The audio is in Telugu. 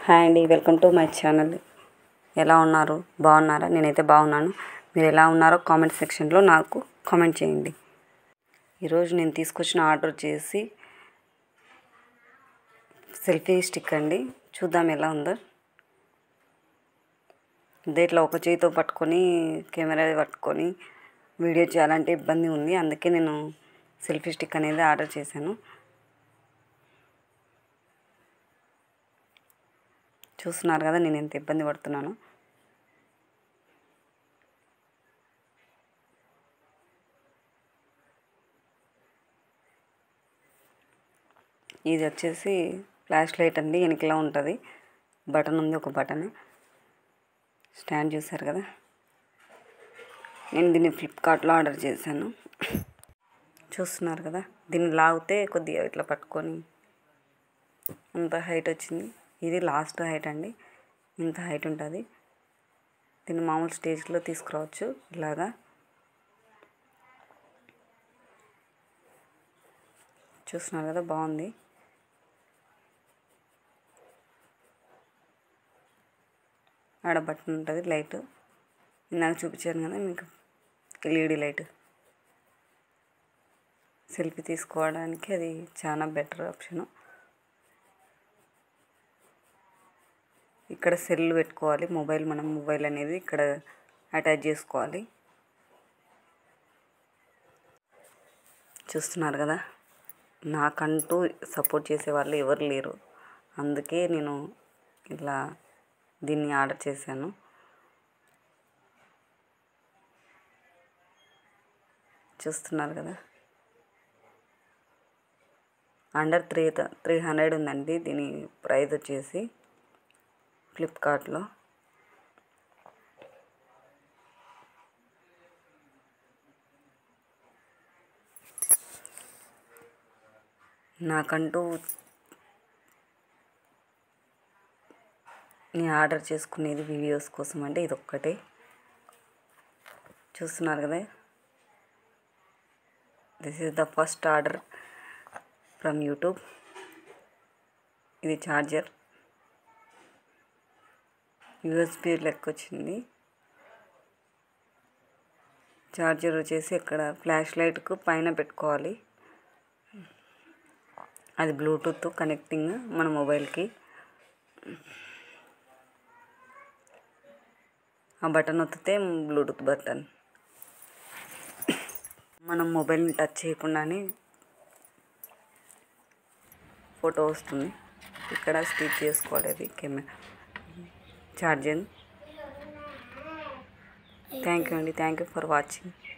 హాయ్ అండి వెల్కమ్ టు మై ఛానల్ ఎలా ఉన్నారు బాగున్నారా నేనైతే బాగున్నాను మీరు ఎలా ఉన్నారో కామెంట్ సెక్షన్లో నాకు కామెంట్ చేయండి ఈరోజు నేను తీసుకొచ్చిన ఆర్డర్ చేసి సెల్ఫీ స్టిక్ అండి చూద్దాం ఎలా ఉందో ఇట్లా ఒక చేతితో పట్టుకొని కెమెరా పట్టుకొని వీడియో చేయాలంటే ఇబ్బంది ఉంది అందుకే నేను సెల్ఫీ స్టిక్ అనేది ఆర్డర్ చేశాను చూస్తున్నారు కదా నేను ఎంత ఇబ్బంది పడుతున్నాను ఇది వచ్చేసి ఫ్లాష్ లైట్ అండి వెనకలా ఉంటుంది బటన్ ఉంది ఒక బటన్ స్టాండ్ చూసారు కదా నేను దీన్ని ఫ్లిప్కార్ట్లో ఆర్డర్ చేశాను చూస్తున్నారు కదా దీన్ని లాగితే కొద్దిగా ఇట్లా పట్టుకొని అంత హైట్ వచ్చింది ఇది లాస్ట్ హైట్ అండి ఇంత హైట్ ఉంటుంది దీన్ని మామూలు స్టేజ్లో తీసుకురావచ్చు ఇలాగా చూస్తున్నారు కదా బాగుంది ఆడ బటన్ ఉంటుంది లైట్ ఇందాక చూపించాను కదా మీకు ఎల్ఈడి లైట్ సెల్ఫీ తీసుకోవడానికి అది చాలా బెటర్ ఆప్షను ఇక్కడ సెల్ పెట్టుకోవాలి మొబైల్ మనం మొబైల్ అనేది ఇక్కడ అటాచ్ చేసుకోవాలి చూస్తున్నారు కదా నాకంటూ సపోర్ట్ చేసే వాళ్ళు ఎవరు లేరు అందుకే నేను ఇలా దీన్ని ఆర్డర్ చేశాను చూస్తున్నారు కదా అండర్ త్రీ త్రీ హండ్రెడ్ ఉందండి దీని ప్రైస్ వచ్చేసి ఫ్లిప్కార్ట్లో నాకంటూ నేను ఆర్డర్ చేసుకునేది వీడియోస్ కోసం అంటే ఇది ఒక్కటే చూస్తున్నారు కదా this is the first order from YouTube ఇది ఛార్జర్ యూఎస్బి లెక్క వచ్చింది ఛార్జర్ వచ్చేసి ఇక్కడ ఫ్లాష్ లైట్కు పైన పెట్టుకోవాలి అది బ్లూటూత్ కనెక్టింగ్ మన మొబైల్కి ఆ బటన్ ఒత్తితే బ్లూటూత్ బటన్ మనం మొబైల్ని టచ్ చేయకుండానే ఫోటో వస్తుంది ఇక్కడ స్టిచ్ చేసుకోవాలి అది కెమెరా ఛార్జింగ్ థ్యాంక్ యూ అండి థ్యాంక్ యూ ఫర్ వాచింగ్